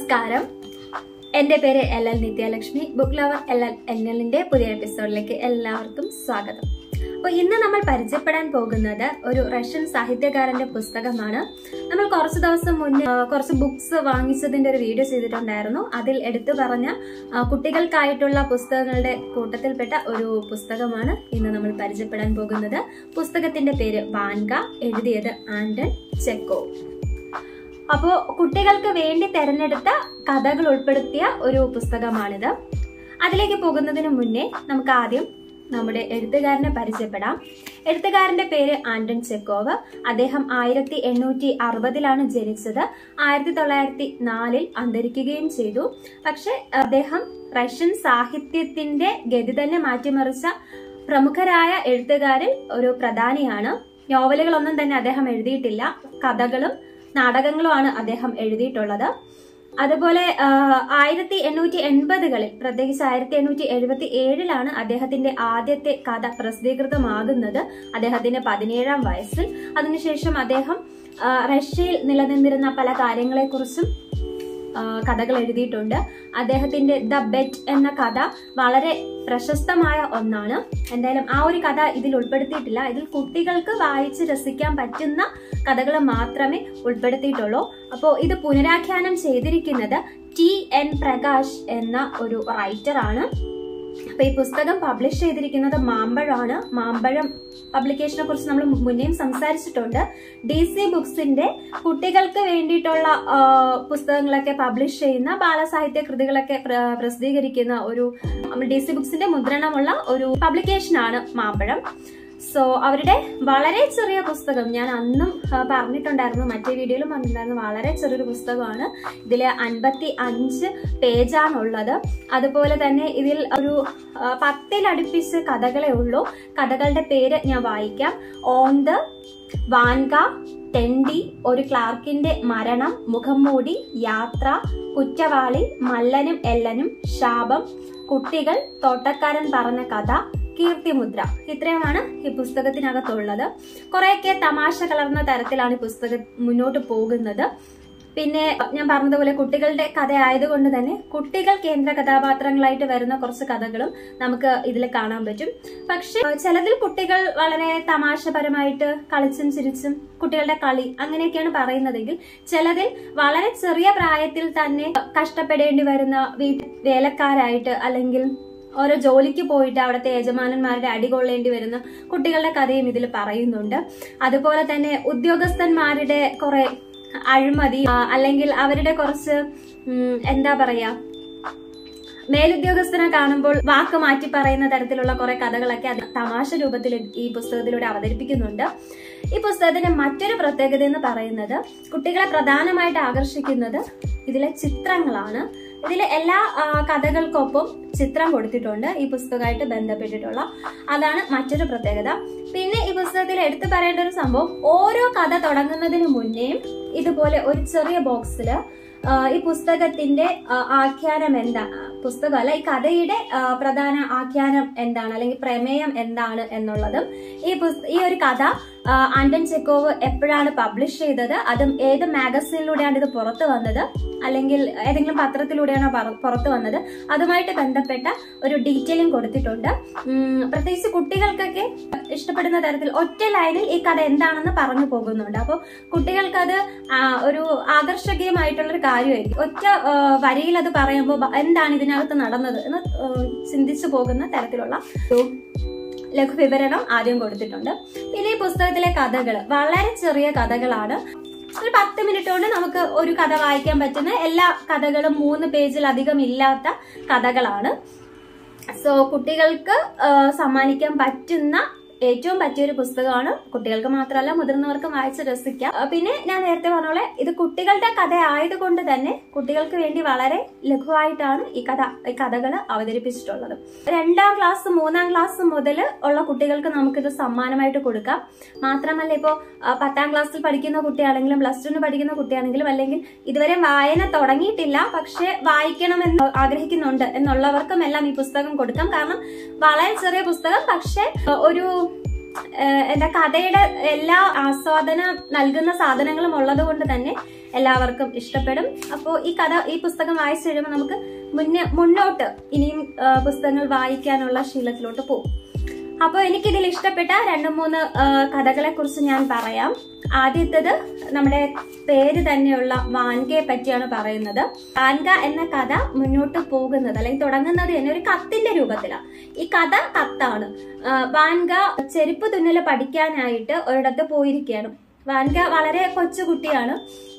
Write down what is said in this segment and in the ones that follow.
നമസ്കാരം എൻ്റെ പേര് L L Nithyalakshmi book lover L L N എല്ലിന്റെ പുതിയ എപ്പിസോഡിലേക്ക് എല്ലാവർക്കും സ്വാഗതം അപ്പോൾ ഇന്ന് നമ്മൾ പരിചയപ്പെടാൻ പോകുന്നത് ഒരു റഷ്യൻ സാഹിത്യകാരന്റെ പുസ്തകമാണ് നമ്മൾ കുറച്ച് ദിവസം മുന്നേ ആ, കുറച്ച് ബുക്സ് വാങ്ങിച്ചതിന്റെ ഒരു വീഡിയോ ചെയ്തിട്ടുണ്ടായിരുന്നു അതിൽ എടുത്തു പറഞ്ഞ ആ, കുട്ടികൾക്കായിട്ടുള്ള പുസ്തകങ്ങളുടെ കൂട്ടത്തിൽപ്പെട്ട ഒരു പുസ്തകമാണ് ഇന്ന് നമ്മൾ പരിചയപ്പെടാൻ പോകുന്നത് പുസ്തകത്തിന്റെ പേര് വാൻക എഴുതിയത് ആൻഡൺ ചെക്കോ അപ്പോൾ കുട്ടികൾക്ക് വേണ്ടി തെരഞ്ഞെടുത്ത കഥകൾ ഉൾപ്പെടുത്തിയ ഒരു പുസ്തകമാണിത് അതിലേക്ക് പോകുന്നതിന് മുന്നേ നമുക്ക് ആദ്യം നമ്മുടെ എഴുത്തുകാരനെ പരിചയപ്പെടാം എഴുത്തുകാരന്റെ പേര് ആന്റൺ ചെക്കോവ് അദ്ദേഹം ആയിരത്തി എണ്ണൂറ്റി അറുപതിലാണ് ജനിച്ചത് ആയിരത്തി തൊള്ളായിരത്തി നാലിൽ അന്തരിക്കുകയും ചെയ്തു പക്ഷെ അദ്ദേഹം റഷ്യൻ സാഹിത്യത്തിന്റെ ഗതി തന്നെ മാറ്റിമറിച്ച പ്രമുഖരായ എഴുത്തുകാരിൽ ഒരു പ്രധാനിയാണ് നോവലുകളൊന്നും തന്നെ അദ്ദേഹം എഴുതിയിട്ടില്ല കഥകളും നാടകങ്ങളുമാണ് അദ്ദേഹം എഴുതിയിട്ടുള്ളത് അതുപോലെ ആയിരത്തി എണ്ണൂറ്റി എൺപതുകളിൽ പ്രത്യേകിച്ച് ആയിരത്തി എണ്ണൂറ്റി എഴുപത്തി ഏഴിലാണ് അദ്ദേഹത്തിന്റെ ആദ്യത്തെ കഥ പ്രസിദ്ധീകൃതമാകുന്നത് അദ്ദേഹത്തിന്റെ പതിനേഴാം വയസ്സിൽ അതിനുശേഷം അദ്ദേഹം ആ, റഷ്യയിൽ നിലനിന്നിരുന്ന പല കാര്യങ്ങളെക്കുറിച്ചും ആ, കഥകൾ എഴുതിയിട്ടുണ്ട് അദ്ദേഹത്തിന്റെ ദ ബെറ്റ് എന്ന കഥ വളരെ പ്രശസ്തമായ ഒന്നാണ് എന്തായാലും ആ ഒരു കഥ ഇതിൽ ഉൾപ്പെടുത്തിയിട്ടില്ല ഇതിൽ കുട്ടികൾക്ക് വായിച്ച് രസിക്കാൻ പറ്റുന്ന കഥകൾ മാത്രമേ ഉൾപ്പെടുത്തിയിട്ടുള്ളൂ അപ്പോൾ ഇത് പുനരാഖ്യാനം ചെയ്തിരിക്കുന്നത് ടി എൻ പ്രകാശ് എന്ന ഒരു റൈറ്റർ ആണ് അപ്പൊ ഈ പുസ്തകം പബ്ലിഷ് ചെയ്തിരിക്കുന്നത് മാമ്പഴമാണ് മാമ്പഴം പബ്ലിക്കേഷനെ കുറിച്ച് നമ്മൾ മുന്നേയും സംസാരിച്ചിട്ടുണ്ട് ഡി സി ബുക്സിന്റെ കുട്ടികൾക്ക് വേണ്ടിയിട്ടുള്ള ആ, പുസ്തകങ്ങളൊക്കെ പബ്ലിഷ് ചെയ്യുന്ന ബാലസാഹിത്യ കൃതികളൊക്കെ പ്ര- പ്രസിദ്ധീകരിക്കുന്ന ഒരു ഡി സി ബുക്സിന്റെ മുദ്രണമുള്ള ഒരു പബ്ലിക്കേഷനാണ് മാമ്പഴം സോ അവരുടെ വളരെ ചെറിയ പുസ്തകം ഞാൻ അന്നും ആ, പറഞ്ഞിട്ടുണ്ടായിരുന്നു മറ്റേ വീഡിയോയിലും പറഞ്ഞിട്ടുണ്ടായിരുന്നു വളരെ ചെറിയൊരു പുസ്തകമാണ് ഇതിൽ അൻപത്തി അഞ്ച് പേജാണുള്ളത് അതുപോലെ തന്നെ ഇതിൽ ഒരു ആ, പത്തിലടുപ്പിച്ച് കഥകളെ ഉള്ളൂ കഥകളുടെ പേര് ഞാൻ വായിക്കാം ഓൺ ദ വാൻക തെണ്ടി ഒരു ക്ലാർക്കിന്റെ മരണം മുഖംമൂടി യാത്ര കുറ്റവാളി മല്ലനും എല്ലനും ശാപം കുട്ടികൾ തോട്ടക്കാരൻ പറഞ്ഞ കഥ കീർത്തിമുദ്ര ഇത്രയുമാണ് ഈ പുസ്തകത്തിനകത്തുള്ളത് കുറെയൊക്കെ തമാശ കലർന്ന തരത്തിലാണ് ഈ പുസ്തകം മുന്നോട്ട് പോകുന്നത് പിന്നെ ഞാൻ പറഞ്ഞതുപോലെ കുട്ടികളുടെ കഥ ആയതുകൊണ്ട് തന്നെ കുട്ടികൾ കേന്ദ്ര കഥാപാത്രങ്ങളായിട്ട് വരുന്ന കുറച്ച് കഥകളും നമുക്ക് ഇതിൽ കാണാൻ പറ്റും പക്ഷെ ചിലതിൽ കുട്ടികൾ വളരെ തമാശപരമായിട്ട് കളിച്ചും ചിരിച്ചും കുട്ടികളുടെ കളി അങ്ങനെയൊക്കെയാണ് പറയുന്നതെങ്കിൽ ചിലതിൽ വളരെ ചെറിയ പ്രായത്തിൽ തന്നെ കഷ്ടപ്പെടേണ്ടി വരുന്ന വീട്ട് വേലക്കാരായിട്ട് അല്ലെങ്കിൽ ഓരോ ജോലിക്ക് പോയിട്ട് അവിടുത്തെ യജമാനന്മാരുടെ അടികൊള്ളേണ്ടി വരുന്ന കുട്ടികളുടെ കഥയും ഇതിൽ പറയുന്നുണ്ട് അതുപോലെ തന്നെ ഉദ്യോഗസ്ഥന്മാരുടെ കുറെ അഴിമതി ആ, അല്ലെങ്കിൽ അവരുടെ കുറച്ച് ഉം, എന്താ പറയാ മേലുദ്യോഗസ്ഥനെ കാണുമ്പോൾ വാക്ക് മാറ്റി പറയുന്ന തരത്തിലുള്ള കുറെ കഥകളൊക്കെ അത് തമാശ രൂപത്തിൽ ഈ പുസ്തകത്തിലൂടെ അവതരിപ്പിക്കുന്നുണ്ട് ഈ പുസ്തകത്തിന്റെ മറ്റൊരു പ്രത്യേകത എന്ന് പറയുന്നത് കുട്ടികളെ പ്രധാനമായിട്ട് ആകർഷിക്കുന്നത് ഇതിലെ ചിത്രങ്ങളാണ് ഇതിലെ എല്ലാ ആ, കഥകൾക്കൊപ്പം ചിത്രം കൊടുത്തിട്ടുണ്ട് ഈ പുസ്തകമായിട്ട് ബന്ധപ്പെട്ടിട്ടുള്ള അതാണ് മറ്റൊരു പ്രത്യേകത പിന്നെ ഈ പുസ്തകത്തിൽ എടുത്തു പറയേണ്ട ഒരു സംഭവം ഓരോ കഥ തുടങ്ങുന്നതിന് മുന്നേയും ഇതുപോലെ ഒരു ചെറിയ ബോക്സിൽ ഈ പുസ്തകത്തിന്റെ ആ, ആഖ്യാനം എന്താ പുസ്തകമല്ല ഈ കഥയുടെ ആ, പ്രധാന ആഖ്യാനം എന്താണ് അല്ലെങ്കിൽ പ്രമേയം എന്താണ് എന്നുള്ളതും ഈ പുസ്ത ഈ ഒരു കഥ ആ, ആന്റൺ ചെക്കോവ് എപ്പോഴാണ് പബ്ലിഷ് ചെയ്തത് അതും ഏത് മാഗസീനിലൂടെയാണ് ഇത് പുറത്തു വന്നത് അല്ലെങ്കിൽ ഏതെങ്കിലും പത്രത്തിലൂടെയാണോ പറ- പുറത്തു വന്നത് അതുമായിട്ട് ബന്ധപ്പെട്ട ഒരു ഡീറ്റെയിലിംഗ് കൊടുത്തിട്ടുണ്ട് ഉം, പ്രത്യേകിച്ച് കുട്ടികൾക്കൊക്കെ ഇഷ്ടപ്പെടുന്ന തരത്തിൽ ഒറ്റ ലൈനിൽ ഈ കഥ എന്താണെന്ന് പറഞ്ഞു പോകുന്നുണ്ട് അപ്പോൾ കുട്ടികൾക്കത് ആ, ഒരു ആകർഷകീയമായിട്ടുള്ള ഒരു കാര്യമായിരിക്കും ഒറ്റ ആ, വരിയിൽ അത് പറയുമ്പോൾ ബ- എന്താണ് ഇതിനകത്ത് നടന്നത് എന്ന് ആ, ചിന്തിച്ചു പോകുന്ന തരത്തിലുള്ള ഒരു ലഘുവിവരണം ആദ്യം കൊടുത്തിട്ടുണ്ട് പിന്നെ ഈ പുസ്തകത്തിലെ കഥകൾ വളരെ ചെറിയ കഥകളാണ് ഒരു പത്ത് മിനിറ്റ് കൊണ്ട് നമുക്ക് ഒരു കഥ വായിക്കാൻ പറ്റുന്ന എല്ലാ കഥകളും മൂന്ന് പേജിലധികം ഇല്ലാത്ത കഥകളാണ് സോ കുട്ടികൾക്ക് ആ, സമ്മാനിക്കാൻ പറ്റുന്ന ഏറ്റവും പറ്റിയൊരു പുസ്തകമാണ് കുട്ടികൾക്ക് മാത്രമല്ല മുതിർന്നവർക്കും വായിച്ച് രസിക്കാം ആ, പിന്നെ ഞാൻ നേരത്തെ പറഞ്ഞ പോലെ ഇത് കുട്ടികളുടെ കഥ ആയതുകൊണ്ട് തന്നെ കുട്ടികൾക്ക് വേണ്ടി വളരെ ലഘുവായിട്ടാണ് ഈ കഥ ഈ കഥകൾ അവതരിപ്പിച്ചിട്ടുള്ളത് രണ്ടാം ക്ലാസ് മൂന്നാം ക്ലാസ് മുതൽ ഉള്ള കുട്ടികൾക്ക് നമുക്കിത് സമ്മാനമായിട്ട് കൊടുക്കാം മാത്രമല്ല ഇപ്പോൾ പത്താം ക്ലാസ്സിൽ പഠിക്കുന്ന കുട്ടിയാണെങ്കിലും പ്ലസ് ടുവിന് പഠിക്കുന്ന കുട്ടിയാണെങ്കിലും അല്ലെങ്കിൽ ഇതുവരെ വായന തുടങ്ങിയിട്ടില്ല പക്ഷെ വായിക്കണമെന്ന് ആഗ്രഹിക്കുന്നുണ്ട് എന്നുള്ളവർക്കും എല്ലാം ഈ പുസ്തകം കൊടുക്കാം കാരണം വളരെ ചെറിയ പുസ്തകം പക്ഷെ ആ, ഒരു ഏഹ് എന്താ കഥയുടെ എല്ലാ ആസ്വാദനം നൽകുന്ന സാധനങ്ങളും ഉള്ളത് കൊണ്ട് തന്നെ എല്ലാവർക്കും ഇഷ്ടപ്പെടും അപ്പോൾ ഈ കഥ ഈ പുസ്തകം വായിച്ചു കഴിയുമ്പോൾ നമുക്ക് മുന്നേ മുന്നോട്ട് ഇനിയും ആ, പുസ്തകങ്ങൾ വായിക്കാനുള്ള ശീലത്തിലോട്ട് പോകും അപ്പോൾ എനിക്കിതിൽ ഇഷ്ടപ്പെട്ട രണ്ട് മൂന്ന് കഥകളെ കുറിച്ച് ഞാൻ പറയാം ആദ്യത്തേത് നമ്മുടെ പേര് തന്നെയുള്ള വാൻകയെ പറ്റിയാണ് പറയുന്നത് വാൻക എന്ന കഥ മുന്നോട്ട് പോകുന്നത് അല്ലെങ്കിൽ തുടങ്ങുന്നത് തന്നെ ഒരു കത്തിന്റെ രൂപത്തിലാണ് ഈ കഥ കത്താണ് ആ, വാൻക ചെരുപ്പ് തുന്നല് പഠിക്കാനായിട്ട് ഒരിടത്ത് പോയിരിക്കുകയാണ് വാൻക വളരെ കൊച്ചുകുട്ടിയാണ്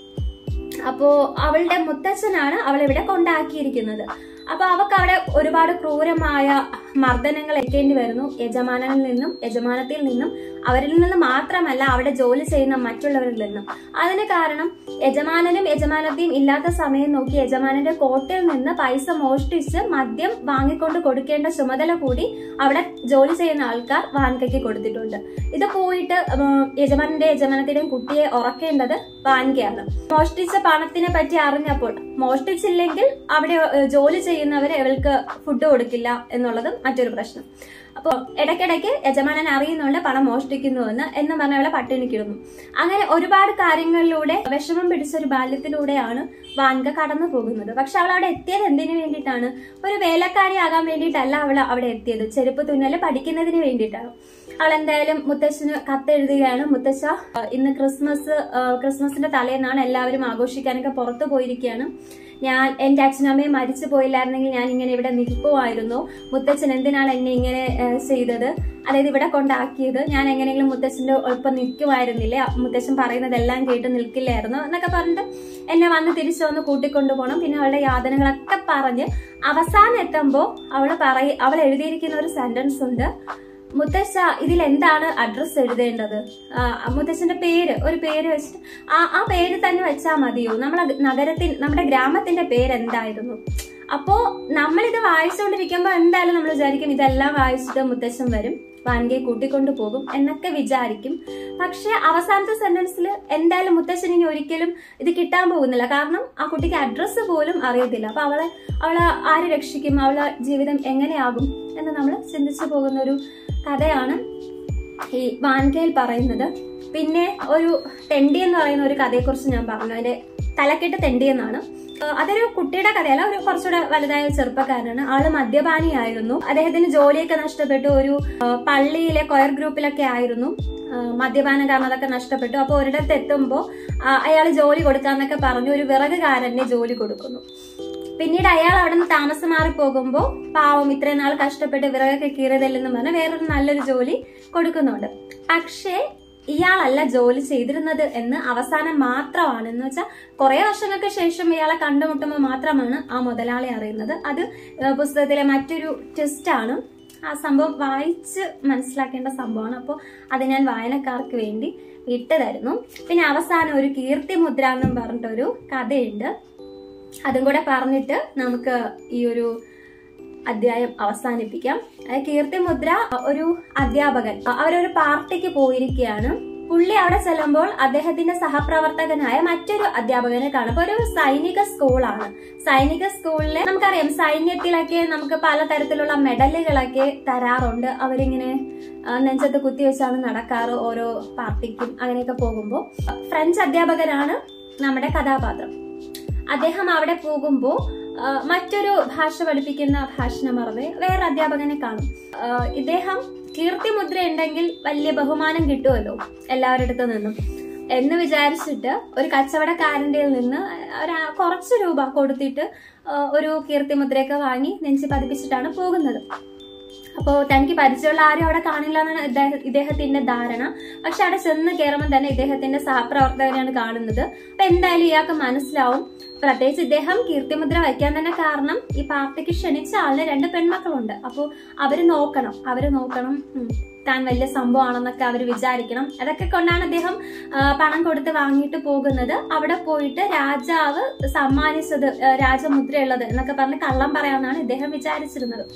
അപ്പോ അവളുടെ മുത്തച്ഛനാണ് അവളെ ഇവിടെ കൊണ്ടാക്കിയിരിക്കുന്നത് അപ്പൊ അവക്ക് അവിടെ ഒരുപാട് ക്രൂരമായ മർദ്ദനങ്ങൾ ഏൽക്കേണ്ടി വരുന്നു യജമാനനിൽ നിന്നും യജമാനത്തിൽ നിന്നും അവരിൽ നിന്ന് മാത്രമല്ല അവിടെ ജോലി ചെയ്യുന്ന മറ്റുള്ളവരിൽ നിന്നും അതിന് കാരണം യജമാനനും യജമാനത്തെയും ഇല്ലാത്ത സമയം നോക്കി യജമാനന്റെ കോട്ടിൽ നിന്ന് പൈസ മോഷ്ടിച്ച് മദ്യം വാങ്ങിക്കൊണ്ട് കൊടുക്കേണ്ട ചുമതല കൂടി അവിടെ ജോലി ചെയ്യുന്ന ആൾക്കാർ വാൻകയ്ക്ക് കൊടുത്തിട്ടുണ്ട് ഇത് പോയിട്ട് ഉം, യജമാനന്റെ യജമാനത്തിന്റെയും കുട്ടിയെ ഉറക്കേണ്ടത് വാൻകയാണ് മോഷ്ടിച്ച പണത്തിനെ പറ്റി അറിഞ്ഞപ്പോൾ മോഷ്ടിച്ചില്ലെങ്കിൽ അവിടെ ഏഹ്, ജോലി ചെയ്യുന്നവരെ അവൾക്ക് ഫുഡ് കൊടുക്കില്ല എന്നുള്ളതും മറ്റൊരു പ്രശ്നം അപ്പോൾ ഇടയ്ക്കിടയ്ക്ക് യജമാനൻ അറിയുന്നുണ്ട് പണം മോഷ്ടിക്കുന്നുവെന്ന് എന്ന് പറഞ്ഞ അവളെ പട്ടിണിക്കിടുന്നു അങ്ങനെ ഒരുപാട് കാര്യങ്ങളിലൂടെ വിഷമം പിടിച്ചൊരു ബാല്യത്തിലൂടെയാണ് വാൻക കടന്നു പോകുന്നത് പക്ഷെ അവൾ അവിടെ എത്തിയത് എന്തിനു വേണ്ടിയിട്ടാണ് ഒരു വേലക്കാരിയാകാൻ വേണ്ടിയിട്ടല്ല അവൾ അവിടെ എത്തിയത് ചെരുപ്പ് തുന്നല് പഠിക്കുന്നതിന് വേണ്ടിയിട്ടാണ് അവൾ എന്തായാലും മുത്തശ്ശന് കത്തെഴുതുകയാണ് മുത്തശ്ശ ആ, ഇന്ന് ക്രിസ്മസ് ആ, ക്രിസ്മസിന്റെ തലേന്നാണ് എല്ലാവരും ആഘോഷിക്കാനൊക്കെ പുറത്തു പോയിരിക്കുകയാണ് ഞാൻ എന്റെ അച്ഛനും അമ്മയും മരിച്ചു പോയില്ലായിരുന്നെങ്കിൽ ഞാൻ ഇങ്ങനെ ഇവിടെ നിൽക്കുമായിരുന്നു മുത്തച്ഛൻ എന്തിനാണ് എന്നെ ഇങ്ങനെ ആ, ചെയ്തത് അതായത് ഇവിടെ കൊണ്ടാക്കിയത് ഞാൻ എങ്ങനെയെങ്കിലും മുത്തച്ഛന്റെ ഒപ്പം നിൽക്കുമായിരുന്നില്ലേ മുത്തച്ഛൻ പറയുന്നതെല്ലാം കേട്ട് നിൽക്കില്ലായിരുന്നു എന്നൊക്കെ പറഞ്ഞിട്ട് എന്നെ വന്ന് തിരിച്ചു വന്ന് കൂട്ടിക്കൊണ്ടു പോകണം പിന്നെ അവളുടെ യാതനകളൊക്കെ പറഞ്ഞ് അവസാനം എത്തുമ്പോൾ അവൾ പറയ അവൾ എഴുതിയിരിക്കുന്ന ഒരു സെന്റൻസ് ഉണ്ട് മുത്തശ്ശ ഇതിൽ എന്താണ് അഡ്രസ് എഴുതേണ്ടത് ആ, മുത്തശ്ശന്റെ പേര് ഒരു പേര് വെച്ചിട്ട് ആ ആ പേര് തന്നെ വെച്ചാൽ മതിയോ നമ്മളെ നഗരത്തിൽ നമ്മുടെ ഗ്രാമത്തിന്റെ പേര് എന്തായിരുന്നു അപ്പോ നമ്മളിത് വായിച്ചുകൊണ്ടിരിക്കുമ്പോൾ എന്തായാലും നമ്മൾ വിചാരിക്കും ഇതെല്ലാം വായിച്ചിട്ട് മുത്തശ്ശൻ വരും വാൻകയെ കൂട്ടിക്കൊണ്ടു പോകും എന്നൊക്കെ വിചാരിക്കും പക്ഷെ അവസാനത്തെ സെന്റൻസിൽ എന്തായാലും മുത്തശ്ശൻ ഇനി ഒരിക്കലും ഇത് കിട്ടാൻ പോകുന്നില്ല കാരണം ആ കുട്ടിക്ക് അഡ്രസ്സ് പോലും അറിയത്തില്ല അപ്പൊ അവളെ അവളെ ആര് രക്ഷിക്കും അവളെ ജീവിതം എങ്ങനെയാകും എന്ന് നമ്മൾ ചിന്തിച്ചു പോകുന്ന ഒരു കഥയാണ് ഈ വാൻകയിൽ പറയുന്നത് പിന്നെ ഒരു തെണ്ടി എന്ന് പറയുന്ന ഒരു കഥയെക്കുറിച്ച് ഞാൻ പറഞ്ഞു അതിന്റെ തലക്കെട്ട് തെണ്ടി എന്നാണ് ഏഹ് അതൊരു കുട്ടിയുടെ കഥയല്ല ഒരു കുറച്ചുകൂടെ വലുതായ ഒരു ചെറുപ്പക്കാരനാണ് ആള് മദ്യപാനിയായിരുന്നു അദ്ദേഹത്തിന് ജോലിയൊക്കെ നഷ്ടപ്പെട്ടു ഒരു ഏഹ് പള്ളിയിലെ കൊയർ ഗ്രൂപ്പിലൊക്കെ ആയിരുന്നു ഏഹ് മദ്യപാനം കാരണം അതൊക്കെ നഷ്ടപ്പെട്ടു അപ്പോൾ ഒരിടത്ത് എത്തുമ്പോൾ അയാൾ ജോലി കൊടുക്കാന്നൊക്കെ പറഞ്ഞു ഒരു വിറകുകാരനെ ജോലി കൊടുക്കുന്നു പിന്നീട് അയാൾ അവിടെ നിന്ന് താമസം മാറി പോകുമ്പോൾ പാവം ഇത്രയും നാൾ കഷ്ടപ്പെട്ട് വിറകൊക്കെ കീറിയതല്ലെന്ന് പറഞ്ഞ് വേറൊരു നല്ലൊരു ജോലി കൊടുക്കുന്നുണ്ട് പക്ഷേ ഇയാളല്ല ജോലി ചെയ്തിരുന്നത് എന്ന് അവസാനം മാത്രമാണ് എന്ന് വെച്ചാൽ കുറെ വർഷങ്ങൾക്ക് ശേഷം ഇയാളെ കണ്ടുമുട്ടുമ്പോൾ മാത്രമാണ് ആ മുതലാളി അറിയുന്നത് അത് ഏഹ് പുസ്തകത്തിലെ മറ്റൊരു ട്വിസ്റ്റാണ് ആ സംഭവം വായിച്ച് മനസ്സിലാക്കേണ്ട സംഭവമാണ് അപ്പോൾ അത് ഞാൻ വായനക്കാർക്ക് വേണ്ടി ഇട്ടതായിരുന്നു പിന്നെ അവസാനം ഒരു കീർത്തിമുദ്ര എന്നും പറഞ്ഞിട്ടൊരു കഥയുണ്ട് അതും കൂടെ പറഞ്ഞിട്ട് നമുക്ക് ഈ ഒരു അധ്യായം അവസാനിപ്പിക്കാം അതായത് കീർത്തിമുദ്ര ഒരു അധ്യാപകൻ അവരൊരു പാർട്ടിക്ക് പോയിരിക്കുകയാണ് പുള്ളി അവിടെ ചെല്ലുമ്പോൾ അദ്ദേഹത്തിന്റെ സഹപ്രവർത്തകനായ മറ്റൊരു അധ്യാപകനെ കാണും അപ്പൊ ഒരു സൈനിക സ്കൂളാണ് സൈനിക സ്കൂളില് നമുക്കറിയാം സൈന്യത്തിലൊക്കെ നമുക്ക് പലതരത്തിലുള്ള മെഡലുകളൊക്കെ തരാറുണ്ട് അവരിങ്ങനെ ആ, നെഞ്ചത്ത് കുത്തിവെച്ചാണ് നടക്കാറ് ഓരോ പാർട്ടിക്കും അങ്ങനെയൊക്കെ പോകുമ്പോൾ ഫ്രഞ്ച് അധ്യാപകനാണ് നമ്മുടെ കഥാപാത്രം അദ്ദേഹം അവിടെ പോകുമ്പോൾ മറ്റൊരു ഭാഷ പഠിപ്പിക്കുന്ന ഭാഷനെ മറന്ന് വേറെ അധ്യാപകനെ കാണും ആ, ഇദ്ദേഹം കീർത്തിമുദ്ര ഉണ്ടെങ്കിൽ വലിയ ബഹുമാനം കിട്ടുമല്ലോ എല്ലാവരുടെ അടുത്ത് നിന്നും എന്ന് വിചാരിച്ചിട്ട് ഒരു കച്ചവടക്കാരൻ്റെ നിന്ന് ഒരു ആ- കുറച്ച് രൂപ കൊടുത്തിട്ട് ആ, ഒരു കീർത്തിമുദ്രയൊക്കെ വാങ്ങി നെഞ്ചി പതിപ്പിച്ചിട്ടാണ് പോകുന്നത് അപ്പോൾ തനിക്ക് പരിചയമുള്ള ആരും അവിടെ കാണില്ല എന്നാണ് ഇദ്ദേഹ- ഇദ്ദേഹത്തിന്റെ ധാരണ പക്ഷെ അവിടെ ചെന്ന് കയറുമ്പോൾ തന്നെ ഇദ്ദേഹത്തിന്റെ സഹപ്രവർത്തകനെയാണ് കാണുന്നത് അപ്പൊ എന്തായാലും ഇയാൾക്ക് മനസ്സിലാവും പ്രത്യേകിച്ച് ഇദ്ദേഹം കീർത്തിമുദ്ര വയ്ക്കാൻ തന്നെ കാരണം ഈ പാർട്ടിക്ക് ക്ഷണിച്ച ആളിന് രണ്ട് പെൺമക്കളുണ്ട് അപ്പോൾ അവര് നോക്കണം അവര് നോക്കണം ഉം, താൻ വലിയ സംഭവമാണെന്നൊക്കെ അവർ വിചാരിക്കണം അതൊക്കെ കൊണ്ടാണ് അദ്ദേഹം ആ, പണം കൊടുത്ത് വാങ്ങിയിട്ട് പോകുന്നത് അവിടെ പോയിട്ട് രാജാവ് സമ്മാനിച്ചത് ആ, രാജമുദ്രയുള്ളത് എന്നൊക്കെ പറഞ്ഞ് കള്ളം പറയാമെന്നാണ് ഇദ്ദേഹം വിചാരിച്ചിരുന്നത്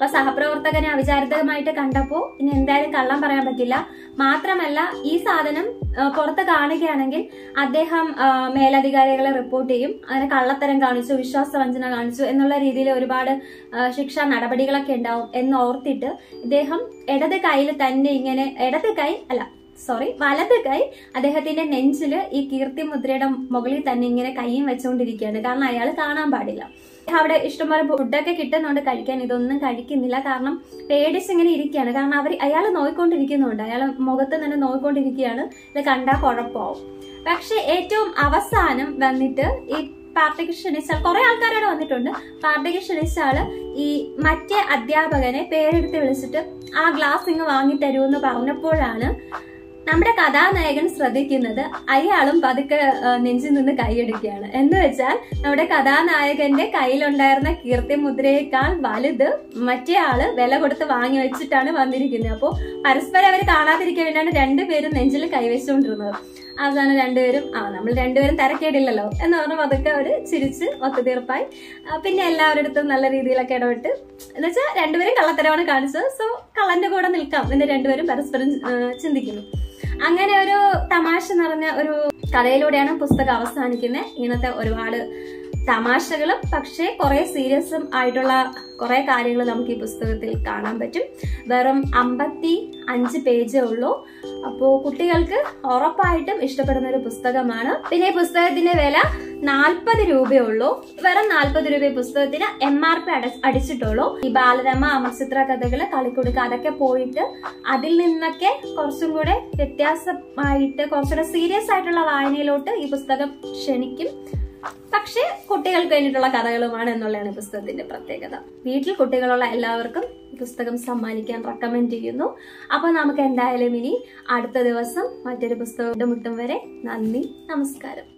അപ്പൊ സഹപ്രവർത്തകനെ അവിചാരിതമായിട്ട് കണ്ടപ്പോ ഇനി എന്തായാലും കള്ളം പറയാൻ പറ്റില്ല മാത്രമല്ല ഈ സാധനം ആ, പുറത്ത് കാണുകയാണെങ്കിൽ അദ്ദേഹം ആ, മേലധികാരികളെ റിപ്പോർട്ട് ചെയ്യും അങ്ങനെ കള്ളത്തരം കാണിച്ചു വിശ്വാസവഞ്ചന കാണിച്ചു എന്നുള്ള രീതിയിൽ ഒരുപാട് ആ, ശിക്ഷാ നടപടികളൊക്കെ ഉണ്ടാവും എന്ന് ഓർത്തിട്ട് ഇദ്ദേഹം ഇടത് കയ്യിൽ തന്നെ ഇങ്ങനെ ഇടത് കൈ അല്ല സോറി വലത് കൈ അദ്ദേഹത്തിന്റെ നെഞ്ചില് ഈ കീർത്തി മുദ്രയുടെ മുകളിൽ തന്നെ ഇങ്ങനെ കൈയും വെച്ചുകൊണ്ടിരിക്കുകയാണ് കാരണം അയാൾ കാണാൻ പാടില്ല അവിടെ ഇഷ്ടംപോലെ ഫുഡൊക്കെ കിട്ടുന്നുണ്ട് കഴിക്കാൻ ഇതൊന്നും കഴിക്കുന്നില്ല കാരണം പേടിച്ച് ഇങ്ങനെ ഇരിക്കുകയാണ് കാരണം അവർ അയാൾ നോയിക്കൊണ്ടിരിക്കുന്നുണ്ട് അയാൾ മുഖത്ത് തന്നെ നോയിക്കൊണ്ടിരിക്കുകയാണ് ഇത് കണ്ടാൽ കുഴപ്പമാവും പക്ഷെ ഏറ്റവും അവസാനം വന്നിട്ട് ഈ പാർട്ടിക്ക് ക്ഷണിച്ചാൽ കുറെ ആൾക്കാരോട് വന്നിട്ടുണ്ട് പാർട്ടിക്ക് ക്ഷണിച്ച ആള് ഈ മറ്റേ അധ്യാപകനെ പേരെടുത്ത് വിളിച്ചിട്ട് ആ ഗ്ലാസ് ഇങ്ങ് വാങ്ങി തരുമെന്ന് പറഞ്ഞപ്പോഴാണ് നമ്മുടെ കഥാനായകൻ ശ്രദ്ധിക്കുന്നത് അയാളും പതുക്കെ ആ, നെഞ്ചിൽ നിന്ന് കൈയെടുക്കുകയാണ് എന്ന് വെച്ചാൽ നമ്മുടെ കഥാനായകന്റെ കയ്യിലുണ്ടായിരുന്ന കീർത്തി മുദ്രയേക്കാൾ വലുത് മറ്റേ ആള് വില കൊടുത്ത് വാങ്ങി വെച്ചിട്ടാണ് വന്നിരിക്കുന്നത് അപ്പോൾ പരസ്പരം അവർ കാണാതിരിക്കാൻ വേണ്ടിയാണ് രണ്ടുപേരും നെഞ്ചിൽ കൈവച്ചുകൊണ്ടിരുന്നത് അവസാനം രണ്ടുപേരും ആ നമ്മൾ രണ്ടുപേരും തിരക്കേടില്ലല്ലോ എന്ന് പറഞ്ഞ് പതുക്കെ അവര് ചിരിച്ച് ഒത്തുതീർപ്പായി ആ, പിന്നെ എല്ലാവരുടെ അടുത്തും നല്ല രീതിയിലൊക്കെ ഇടപെട്ട് എന്ന് വെച്ചാൽ രണ്ടുപേരും കള്ളത്തരമാണ് കാണിച്ചത് സോ കള്ളന്റെ കൂടെ നിൽക്കാം എന്ന് രണ്ടുപേരും പരസ്പരം ആ, ചിന്തിക്കുന്നു അങ്ങനെ ഒരു തമാശ നിറഞ്ഞ ഒരു കഥയിലൂടെയാണ് പുസ്തകം അവസാനിക്കുന്നത് ഇങ്ങനത്തെ ഒരുപാട് തമാശകളും പക്ഷേ കുറെ സീരിയസും ആയിട്ടുള്ള കുറെ കാര്യങ്ങൾ നമുക്ക് ഈ പുസ്തകത്തിൽ കാണാൻ പറ്റും വെറും അമ്പത്തി അഞ്ച് പേജേ ഉള്ളൂ അപ്പോൾ കുട്ടികൾക്ക് ഉറപ്പായിട്ടും ഇഷ്ടപ്പെടുന്ന ഒരു പുസ്തകമാണ് പിന്നെ ഈ പുസ്തകത്തിന്റെ വില നാൽപ്പത് രൂപയേ ഉള്ളൂ വെറും നാൽപ്പത് രൂപ ഈ പുസ്തകത്തിന് എം ആർ പി അടിച്ചിട്ടുള്ളൂ ഈ ബാലരമ അമർചിത്ര കഥകള് കളിക്കുടുക്ക അതൊക്കെ പോയിട്ട് അതിൽ നിന്നൊക്കെ കുറച്ചും കൂടെ വ്യത്യാസമായിട്ട് കുറച്ചുകൂടെ സീരിയസ് ആയിട്ടുള്ള വായനയിലോട്ട് ഈ പുസ്തകം ക്ഷണിക്കും പക്ഷേ കുട്ടികൾക്ക് വേണ്ടിയിട്ടുള്ള കഥകളുമാണ് എന്നുള്ളതാണ് ഈ പുസ്തകത്തിന്റെ പ്രത്യേകത വീട്ടിൽ കുട്ടികളുള്ള എല്ലാവർക്കും ഈ പുസ്തകം സമ്മാനിക്കാൻ റെക്കമെൻഡ് ചെയ്യുന്നു അപ്പൊ നമുക്ക് എന്തായാലും ഇനി അടുത്ത ദിവസം മറ്റൊരു പുസ്തകം മുട്ടും വരെ നന്ദി നമസ്കാരം